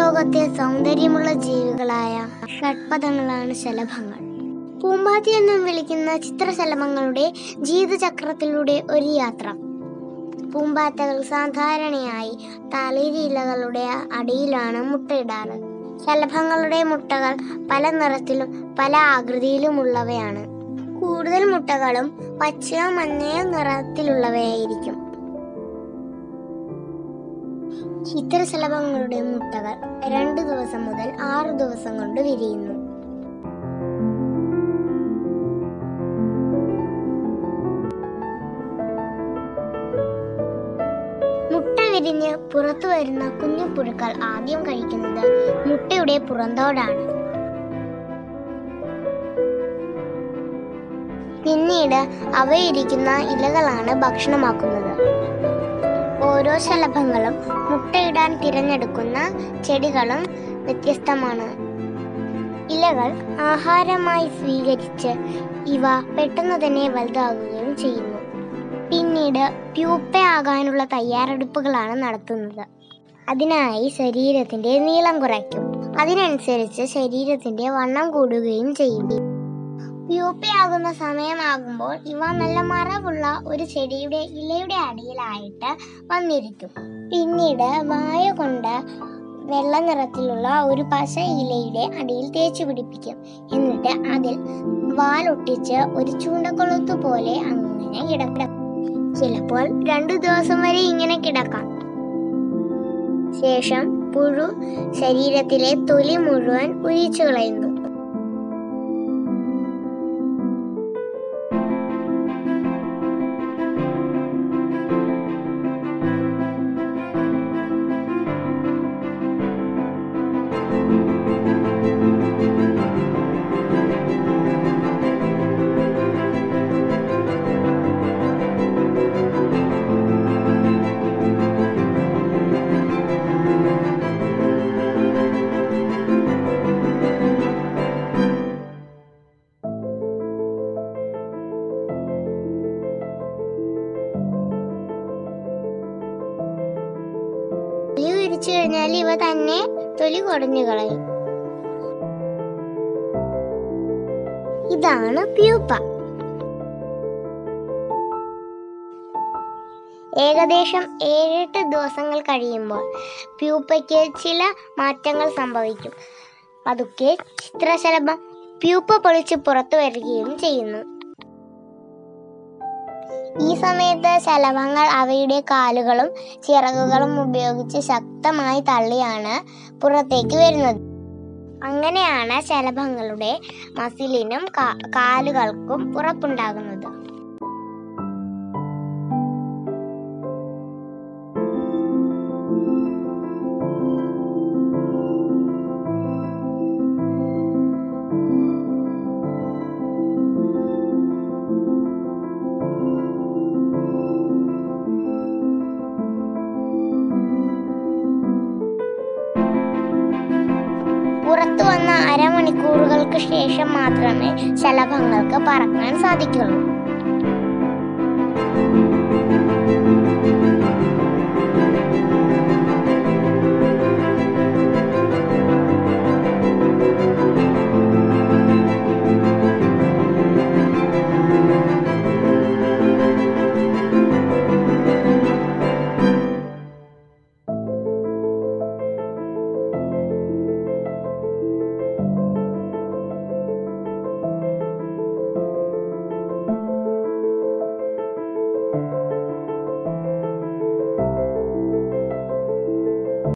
ലോകത്തെ സൗന്ദര്യമുള്ള ജീവികളായ ഷഡ്പദങ്ങളാണ് ശലഭങ്ങൾ പൂമ്പാത്തി എന്നും വിളിക്കുന്ന ചിത്രശലഭങ്ങളുടെ ജീവിതചക്രത്തിലൂടെ ഒരു യാത്ര പൂമ്പാറ്റകൾ സാധാരണയായി തളിരിലകളുടെ അടിയിലാണ് മുട്ടയിടാറ് ശലഭങ്ങളുടെ മുട്ടകൾ പല നിറത്തിലും പല ആകൃതിയിലുമുള്ളവയാണ് കൂടുതൽ മുട്ടകളും പച്ചയോ മഞ്ഞയോ നിറത്തിലുള്ളവയായിരിക്കും ചിത്രശലഭങ്ങളുടെ മുട്ടകൾ രണ്ട് ദിവസം മുതൽ ആറ് ദിവസം കൊണ്ട് വിരിയുന്നു മുട്ട വിരിഞ്ഞ് പുറത്തു വരുന്ന കുഞ്ഞു പുഴുക്കൾ ആദ്യം കഴിക്കുന്നത് മുട്ടയുടെ പുറന്തോടാണ് പിന്നീട് അവയിരിക്കുന്ന ഇലകളാണ് ഭക്ഷണമാക്കുന്നത് ഓരോ ശലഭങ്ങളും മുട്ടയിടാൻ തിരഞ്ഞെടുക്കുന്ന ചെടികളും വ്യത്യസ്തമാണ് ഇലകൾ ആഹാരമായി സ്വീകരിച്ച് ഇവ പെട്ടെന്ന് തന്നെ വലുതാകുകയും ചെയ്യുന്നു പിന്നീട് പ്യൂപ്പയാകാനുള്ള തയ്യാറെടുപ്പുകളാണ് നടത്തുന്നത് അതിനായി ശരീരത്തിന്റെ നീളം കുറയ്ക്കും അതിനനുസരിച്ച് ശരീരത്തിന്റെ വണ്ണം കൂടുകയും ചെയ്യും പ്യൂപ്പയാകുന്ന സമയമാകുമ്പോൾ ഇവ നല്ല മറവുള്ള ഒരു ചെടിയുടെ ഇലയുടെ അടിയിലായിട്ട് വന്നിരിക്കും പിന്നീട് വായ കൊണ്ട് വെള്ള നിറത്തിലുള്ള ഒരു പശ ഇലയുടെ അടിയിൽ തേച്ചു പിടിപ്പിക്കും എന്നിട്ട് അതിൽ വാലൊട്ടിച്ച് ഒരു ചൂണ്ടക്കൊളുത്തു പോലെ അങ്ങനെ കിടക്കാം ചിലപ്പോൾ രണ്ടു ദിവസം വരെ ഇങ്ങനെ കിടക്കാം ശേഷം പുഴു ശരീരത്തിലെ തൊലി മുഴുവൻ ഉരിച്ചു കളയുന്നു തൊലി ഉരിച്ചു കഴിഞ്ഞാൽ ഇവ തന്നെ തൊലി കുടഞ്ഞു കളയും ഇതാണ് പ്യൂപ്പ ഏകദേശം ഏഴെട്ട് ദിവസങ്ങൾ കഴിയുമ്പോൾ പ്യൂപ്പയ്ക്ക് ചില മാറ്റങ്ങൾ സംഭവിക്കും പതുക്കെ ചിത്രശലഭം പ്യൂപ്പ പൊളിച്ച് പുറത്തു വരികയും ചെയ്യുന്നു ഈ സമയത്ത് ശലഭങ്ങൾ അവയുടെ കാലുകളും ചിറകുകളും ഉപയോഗിച്ച് ശക്തമായി തള്ളിയാണ് പുറത്തേക്ക് വരുന്നത് അങ്ങനെയാണ് ശലഭങ്ങളുടെ മസിലിനും കാ- കാലുകൾക്കും ഉറപ്പുണ്ടാകുന്നത് പുറത്തു വന്ന അരമണിക്കൂറുകൾക്ക് ശേഷം മാത്രമേ ശലഭങ്ങൾക്ക് പറക്കാൻ സാധിക്കുള്ളൂ